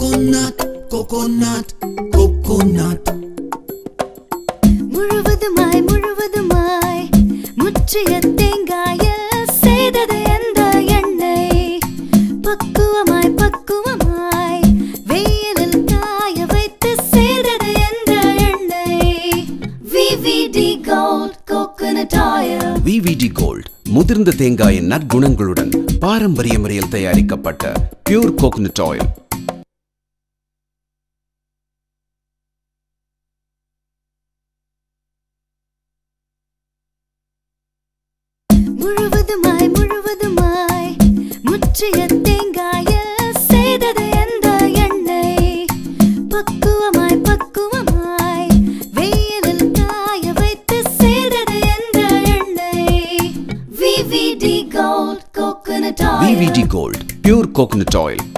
coconut, coconut, coconut. முழுவதுமாய் முழுவதுமாய் முற்றிய தேங்காயில் செய்தது எந்த எண்ணெய் பக்குவமாய் பக்குவமாய் வெயிலில் காய வைத்து செய்தது எந்த எண்ணெய் VVD gold coconut oil VVD gold முதிர்ந்த தேங்காயின் நற்குணங்களுடன் பாரம்பரிய முறையில் தயாரிக்கப்பட்ட பியூர் கோகனட் ஆயில் முழுவதுமாய் முழுவதுமாய் முற்றிய தேங்காயில் செய்தது எந்த எண்ணெய் பக்குவமாய் பக்குவமாய் வெயிலில் காய வைத்து செய்தது எந்த எண்ணெய் VVD gold coconut oil VVD gold pure coconut oil